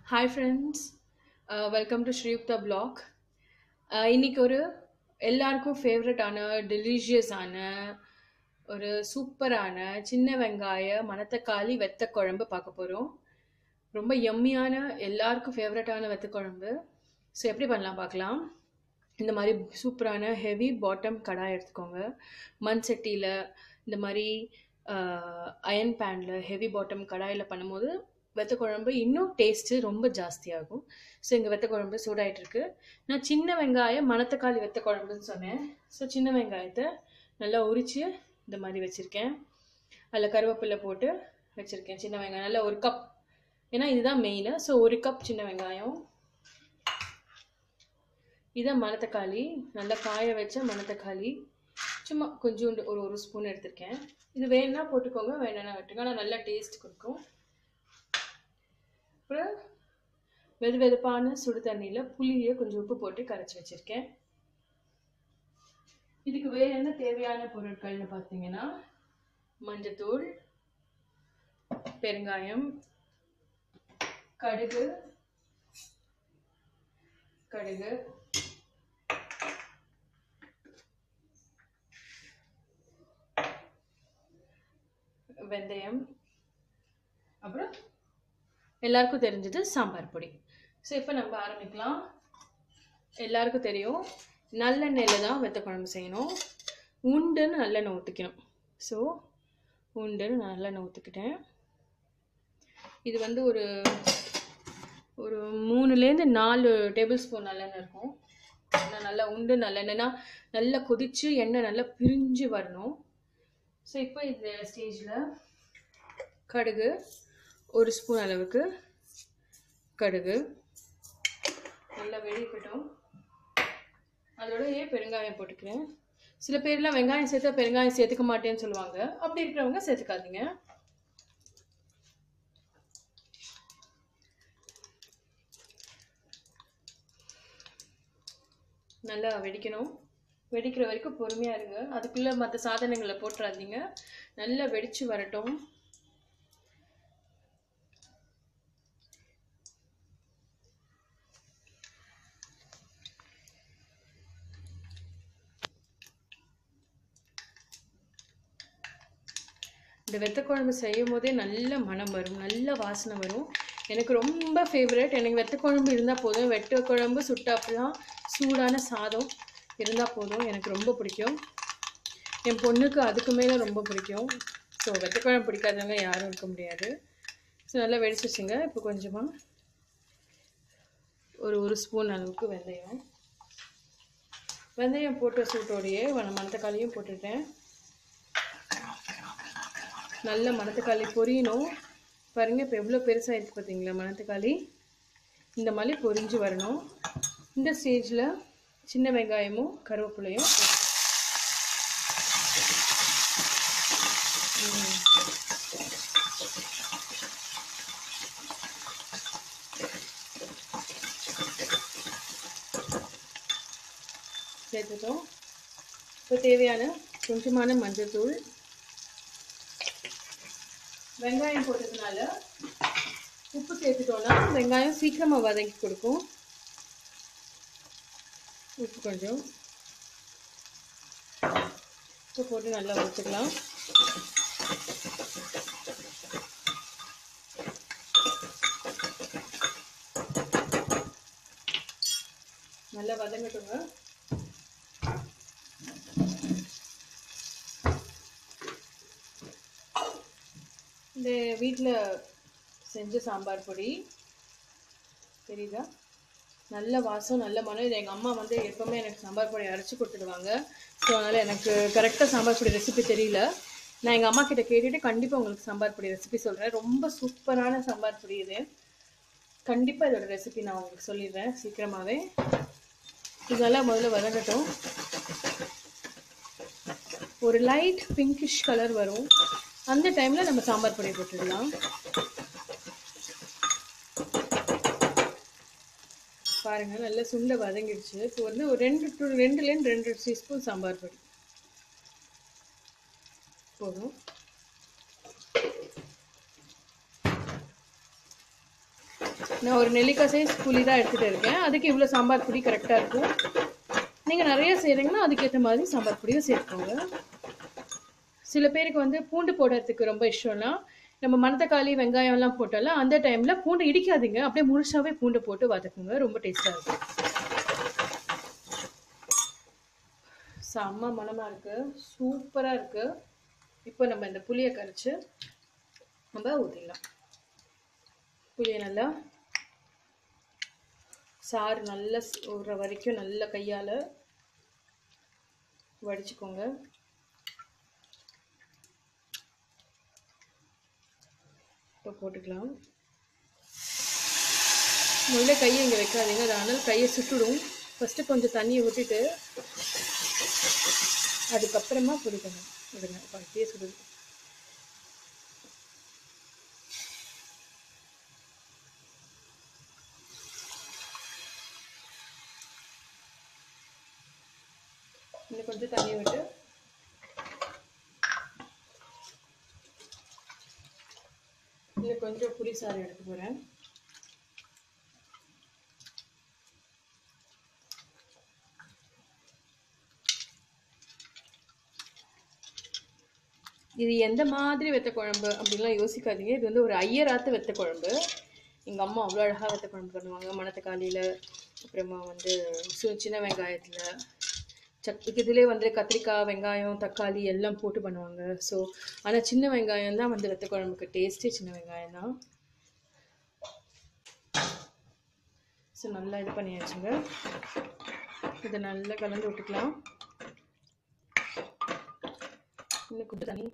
hi friends welcome to Sriyukta blog இன்னைக்கு ஒரு எல்லாருக்கும் ஃபேவரட்டான டெலிஷியஸான ஒரு சூப்பரான சின்ன வெங்காய மணத்தக்காளி வெத்த குழம்பு பார்க்க போகிறோம் ரொம்ப யம்மியான எல்லாருக்கும் ஃபேவரட்டான வெத்த குழம்பு ஸோ எப்படி பண்ணலாம் பார்க்கலாம் இந்த மாதிரி சூப்பரான ஹெவி பாட்டம் கடாய் எடுத்துக்கோங்க மண் சட்டியில் இந்த மாதிரி அயன் பேனில் ஹெவி பாட்டம் கடாயில் பண்ணும்போது வெத்த குழம்பு இன்னும் டேஸ்ட்டு ரொம்ப ஜாஸ்தியாகும் ஸோ இங்கே வெத்த குழம்பு சூடாயிட்டு இருக்கு நான் சின்ன வெங்காயம் மணத்தக்காளி வெத்த குழம்புன்னு சொன்னேன் ஸோ சின்ன வெங்காயத்தை நல்லா உரித்து இந்த மாதிரி வச்சுருக்கேன் அதில் கருவேப்பிலை போட்டு வச்சுருக்கேன் சின்ன வெங்காயம் நல்லா ஒரு கப் ஏன்னா இதுதான் மெயின் ஸோ ஒரு கப் சின்ன வெங்காயம் இதான் மணத்தக்காளி நல்லா காய வச்ச மணத்தக்காளி சும்மா கொஞ்சோண்டு ஒரு ஒரு ஸ்பூன் எடுத்திருக்கேன் இது வேணும்னா போட்டுக்கோங்க வேணும்னா விட்டுங்க ஆனால் நல்லா டேஸ்ட் கொடுக்கும் அப்புறம் வெது வெதுப்பான சுடு தண்ணியில் புளியை கொஞ்சம் உப்பு போட்டு கரைச்சி வச்சுருக்கேன் இதுக்கு வேற என்ன தேவையான பொருட்கள்னு பார்த்தீங்கன்னா மஞ்சத்தூள் பெருங்காயம் கடுகு கடுகு வெந்தயம் அப்புறம் எல்லாருக்கும் தெரிஞ்சது சாம்பார் பொடி ஸோ இப்போ நம்ம ஆரம்பிக்கலாம் எல்லாருக்கும் தெரியும் நல்லெண்ணெயில் தான் வெத்த குழம்பு செய்யணும் உண்டுன்னு நல்லெண்ணெய் ஊற்றிக்கணும் ஸோ உண்டுன்னு நல்லெண்ணெய் ஊற்றிக்கிட்டேன் இது வந்து ஒரு ஒரு மூணுலேருந்து நாலு டேபிள் ஸ்பூன் நல்லெண்ணெய் இருக்கும் ஆனால் நல்லா உண்டு நல்லெண்ணெய்னா நல்லா கொதித்து எண்ணெய் நல்லா பிரிஞ்சு வரணும் ஸோ இப்போ இந்த ஸ்டேஜில் கடுகு ஒரு ஸ்பூன் அளவுக்கு கடுகு நல்லா வெடிக்கட்டும் அதோடய பெருங்காயம் போட்டுக்கிறேன் சில பேர்லாம் வெங்காயம் சேர்த்தா பெருங்காயம் சேர்த்துக்க மாட்டேன்னு சொல்லுவாங்க அப்படி இருக்கிறவங்க சேர்த்துக்காதீங்க நல்லா வெடிக்கணும் வெடிக்கிற வரைக்கும் பொறுமையாக இருங்க அதுக்குள்ளே மற்ற சாதனங்களை போட்டுறாதீங்க நல்லா வெடித்து வரட்டும் இந்த வெத்த குழம்பு செய்யும் போதே நல்ல மனம் வரும் நல்ல வாசனை வரும் எனக்கு ரொம்ப ஃபேவரட் எனக்கு வெத்த குழம்பு இருந்தால் போதும் வெட்ட குழம்பு சுட்டாப்பெல்லாம் சூடான சாதம் இருந்தால் போதும் எனக்கு ரொம்ப பிடிக்கும் என் பொண்ணுக்கு அதுக்கு மேலே ரொம்ப பிடிக்கும் ஸோ வெத்த குழம்பு பிடிக்காதவங்க யாரும் இருக்க முடியாது ஸோ நல்லா வெடிச்சிச்சுங்க இப்போ கொஞ்சமாக ஒரு ஒரு ஸ்பூன் அளவுக்கு வெந்தயம் வெந்தயம் போட்ட சூட்டோடையே மணத்தக்காளியும் போட்டுட்டேன் நல்ல மணத்தக்காளி பொரியணும் பாருங்கள் இப்போ எவ்வளோ பெருசாக இருக்குது பார்த்தீங்களா மணத்தக்காளி இந்த மாதிரி பொரிஞ்சு வரணும் இந்த ஸ்டேஜில் சின்ன வெங்காயமும் கருவேப்பிலையும் சேர்த்துட்டோம் இப்போ தேவையான கொஞ்சமான மஞ்சள் தூள் வெங்காயம் போட்டதுனால உப்பு சேர்த்துட்டோம்னா வெங்காயம் சீக்கிரமாக வதக்கி கொடுக்கும் உப்பு கொஞ்சம் உப்பு போட்டு நல்லா வறுத்துக்கலாம் நல்லா வதங்கட்டுங்க இந்த வீட்டில் செஞ்ச சாம்பார் பொடி தெரியுதா நல்ல வாசம் நல்ல மனம் இது எங்கள் அம்மா வந்து எப்போவுமே எனக்கு சாம்பார் பொடி அரைச்சி கொடுத்துடுவாங்க ஸோ அதனால் எனக்கு கரெக்டாக சாம்பார் பொடி ரெசிபி தெரியல நான் எங்கள் அம்மா கிட்ட கேட்டுட்டு கண்டிப்பாக உங்களுக்கு சாம்பார் பொடி ரெசிபி சொல்கிறேன் ரொம்ப சூப்பரான சாம்பார் பொடி இது கண்டிப்பாக இதோட ரெசிபி நான் உங்களுக்கு சொல்லிடுறேன் சீக்கிரமாகவே இதெல்லாம் முதல்ல வதங்கட்டும் ஒரு லைட் பிங்கிஷ் கலர் வரும் அந்த டைமில் நம்ம சாம்பார் பொடி போட்டுடலாம் பாருங்கள் நல்லா சுண்டை வதங்கிடுச்சு இப்போ வந்து ஒரு ரெண்டு டூ ரெண்டுலேருந்து ரெண்டு டீஸ்பூன் சாம்பார் பொடி போதும் நான் ஒரு நெல்லிக்காய் சைஸ் புளி தான் எடுத்துகிட்டு இருக்கேன் அதுக்கு இவ்வளோ சாம்பார் பொடி கரெக்டாக இருக்கும் நீங்கள் நிறைய செய்கிறீங்கன்னா அதுக்கேற்ற மாதிரி சாம்பார் பொடியும் சேர்த்துக்கோங்க சில பேருக்கு வந்து பூண்டு போடுறதுக்கு ரொம்ப இஷ்டம்னா நம்ம மணத்தக்காளி வெங்காயம்லாம் போட்டாலும் அந்த டைமில் பூண்டு இடிக்காதீங்க அப்படியே முழுசாவே பூண்டு போட்டு வதக்குங்க ரொம்ப டேஸ்ட்டாக இருக்கும் செம்ம மணமாக இருக்குது சூப்பராக இருக்குது இப்போ நம்ம இந்த புளியை கரைச்சி நம்ம ஊற்றிடலாம் புளியை நல்லா சாறு நல்லா ஊற வரைக்கும் நல்லா கையால் வடிச்சுக்கோங்க இப்போ போட்டுக்கலாம் முதல்ல கையை இங்கே வைக்காதீங்க அதனால கையை சுட்டுடும் ஃபஸ்ட்டு கொஞ்சம் தண்ணியை விட்டுட்டு அதுக்கப்புறமா பிடிக்கணும் விடுங்க அப்படியே சுடுது இன்னும் கொஞ்சம் தண்ணி விட்டு இன்னும் கொஞ்சம் புளி சாறு எடுக்க போகிறேன் இது எந்த மாதிரி வெத்த குழம்பு அப்படின்லாம் யோசிக்காதீங்க இது வந்து ஒரு ஐயராத்து வெத்த குழம்பு எங்கள் அம்மா அவ்வளோ அழகாக வெத்த குழம்பு பண்ணுவாங்க மணத்தக்காளியில் அப்புறமா வந்து சு- சின்ன வெங்காயத்தில் சக் இதுலேயே வந்து கத்திரிக்காய் வெங்காயம் தக்காளி எல்லாம் போட்டு பண்ணுவாங்க ஸோ ஆனால் சின்ன வெங்காயம் தான் வந்து வெத்த குழம்புக்கு டேஸ்ட்டே சின்ன வெங்காயம் தான் ஸோ நல்லா இது பண்ணியாச்சுங்க இதை நல்லா கலந்து விட்டுக்கலாம் இன்னும் கொஞ்சம் தண்ணி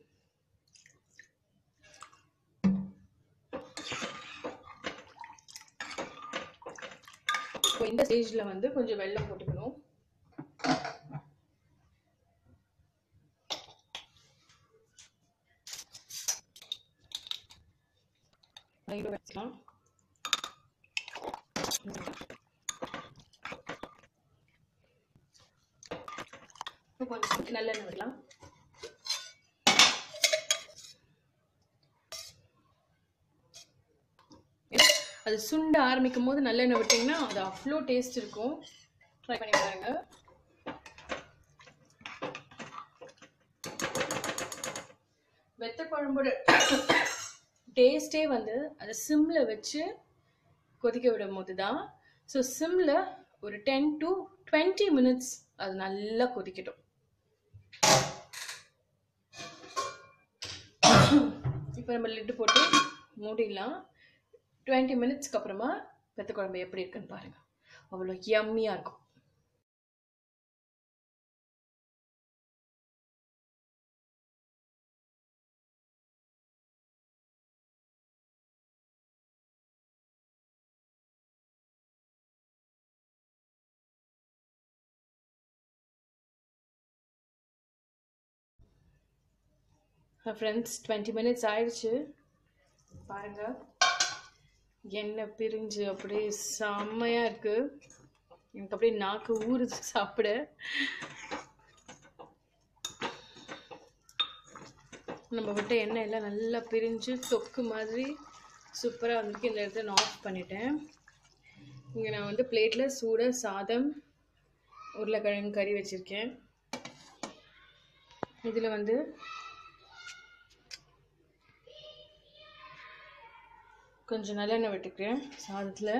இப்போ இந்த ஸ்டேஜில் வந்து கொஞ்சம் வெல்லம் போட்டுக்கணும் லைட்டாக வச்சுக்கலாம் இப்போ கொஞ்சம் நல்லெண்ணெய் விடலாம் அது சுண்ட ஆரம்பிக்கும் போது நல்லெண்ணெய் விட்டிங்கன்னா அது அவ்வளோ டேஸ்ட் இருக்கும் ட்ரை பண்ணி பாருங்க வெத்த குழம்போட டேஸ்ட்டே வந்து அதை சிம்மில் வச்சு கொதிக்க விடும் போது தான் ஸோ சிம்மில் ஒரு டென் டு டுவெண்ட்டி மினிட்ஸ் அது நல்லா கொதிக்கட்டும் இப்போ நம்ம லிட்டு போட்டு மூடிடலாம் டுவெண்ட்டி மினிட்ஸ்க்கு அப்புறமா வெத்த குழம்பு எப்படி இருக்குன்னு பாருங்கள் அவ்வளோ யம்மியாக இருக்கும் ஃப்ரெண்ட்ஸ் டுவெண்ட்டி மினிட்ஸ் ஆயிடுச்சு பாருங்க எண்ணெய் பிரிஞ்சு அப்படியே செம்மையாக இருக்கு எனக்கு அப்படியே நாக்கு ஊறுது சாப்பிட நம்ம விட்ட எண்ணெய் எல்லாம் நல்லா பிரிஞ்சு தொக்கு மாதிரி சூப்பராக வந்துருக்கு இந்த இடத்துல நான் ஆஃப் பண்ணிட்டேன் இங்கே நான் வந்து பிளேட்டில் சூட சாதம் உருளைக்கிழங்கு கறி வச்சுருக்கேன் இதில் வந்து கொஞ்சம் நல்லெண்ணெய் விட்டுக்கிறேன் சாதத்தில்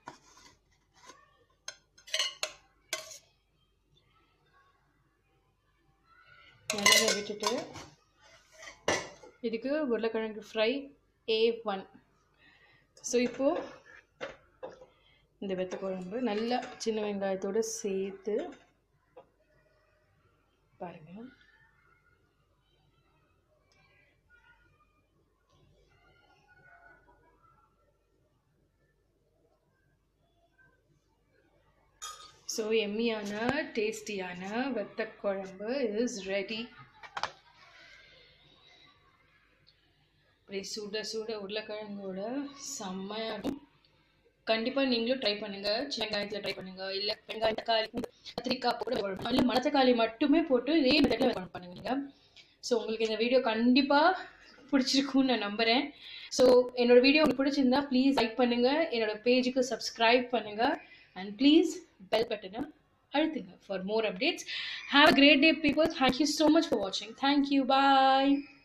நல்லெண்ணெய் விட்டுட்டு இதுக்கு உருளைக்கிழங்கு ஃப்ரை ஏ ஒன் ஸோ இப்போது இந்த வெத்த குழம்பு நல்லா சின்ன வெங்காயத்தோடு சேர்த்து பாருங்கள் ஸோ எம்மியான டேஸ்டியான வெத்த குழம்பு இஸ் ரெடி அப்படியே சுட சுட உருளைக்கிழங்கோட செம்மையாக இருக்கும் கண்டிப்பாக நீங்களும் ட்ரை பண்ணுங்கள் சின்ன வெங்காயத்தில் ட்ரை பண்ணுங்கள் இல்லை வெங்காயம் தக்காளி கத்திரிக்காய் போட்டு குழம்பு இல்லை மணத்தக்காளி மட்டுமே போட்டு இதே மெத்தடில் குழம்பு பண்ணுங்க ஸோ உங்களுக்கு இந்த வீடியோ கண்டிப்பாக பிடிச்சிருக்கும்னு நான் நம்புகிறேன் ஸோ என்னோட வீடியோ உங்களுக்கு பிடிச்சிருந்தா ப்ளீஸ் லைக் பண்ணுங்க என்னோட பேஜுக்கு சப்ஸ்கிரைப் பண்ணுங்க அண்ட் ப்ளீஸ் பெல் பட்டனை அழுத்துங்க for more updates have a great day people thank you so much for வாட்சிங் தேங்க்யூ பாய்